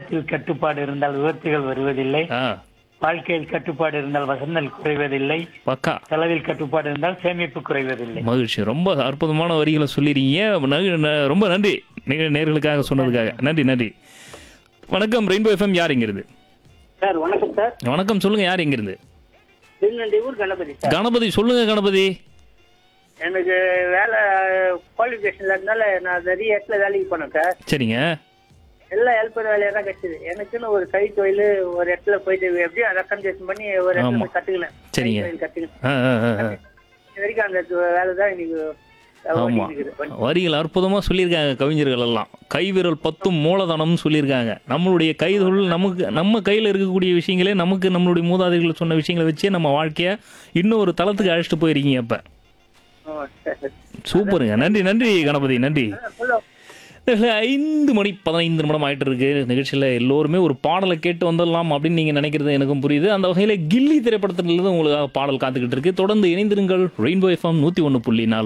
நேரத்தில் கட்டுப்பாடு இருந்தால் விபத்துகள் வருவதில்லை ஆ வாழ்க்கையில் கட்டுப்பாடு இருந்தால் வசந்தல் குறைவதில்லை பக்கா செலவில் கட்டுப்பாடு இருந்தால் சேமிப்பு குறைவதில்லை மகிழ்ச்சி ரொம்ப அற்புதமான வரிகளை சொல்லிருக்கீங்க ந- ந- ரொம்ப நன்றி நே- நேர்களுக்காக சொன்னதுக்காக நன்றி நன்றி வணக்கம் ரெயின்போ எஃப்எம் யார் இங்கிருந்து சார் வணக்கம் சார் வணக்கம் சொல்லுங்க யார் இங்கிருந்து திருநெல்வேலி ஊர் கணபதி சார் கணபதி சொல்லுங்க கணபதி எனக்கு வேலை குவாலிஃபிகேஷன்ல இருந்தால நான் நிறைய இடத்துல வேலைக்கு போனேன் சார் சரிங்க எல்லா ஹெல்ப்பர் வேலையா தான் கிடைச்சது எனக்குன்னு ஒரு கை தொழில் ஒரு இடத்துல போயிட்டு எப்படியும் ரெக்கமெண்டேஷன் பண்ணி ஒரு இடத்துல ஆமா. போய் கத்துக்கினேன் சரிங்க. கை தொழில் கத்துக்கினேன் ஆ ஆ ஆ, ஆ. இது வரைக்கும் அந்த வேலை தான் எனக்கு ஆமா ஓடிட்டு இருக்குது. வரிகள் அற்புதமா சொல்லியிருக்காங்க கவிஞர்கள் எல்லாம் கைவிரல் பத்தும் மூலதனம்னு சொல்லியிருக்காங்க நம்மளுடைய கைதொழில் நமக்கு நம்ம கையில் இருக்கக்கூடிய விஷயங்களே நமக்கு நம்மளுடைய மூதாதைகள் சொன்ன விஷயங்களை வச்சே நம்ம வாழ்க்கைய இன்னும் ஒரு தளத்துக்கு அழைச்சிட்டு போயிருக்கீங்க அப்ப ஆ, சரி. சூப்பருங்க நன்றி நன்றி கணபதி நன்றி சொல்லுங்க. இதுல ஐந்து மணி பதினைந்து நிமிடம் ஆயிட்டு இருக்கு நிகழ்ச்சியில் எல்லோருமே ஒரு பாடலை கேட்டு வந்துடலாம் அப்படின்னு நீங்க நினைக்கிறது எனக்கும் புரியுது அந்த வகையில கில்லி திரைப்படத்திலிருந்து உங்களுக்காக பாடல் காத்துக்கிட்டு இருக்கு தொடர்ந்து இணைந்திருங்கள் ரெயின்போ எஃப்எம் நூத்தி ஒன்று புள்ளி நாலு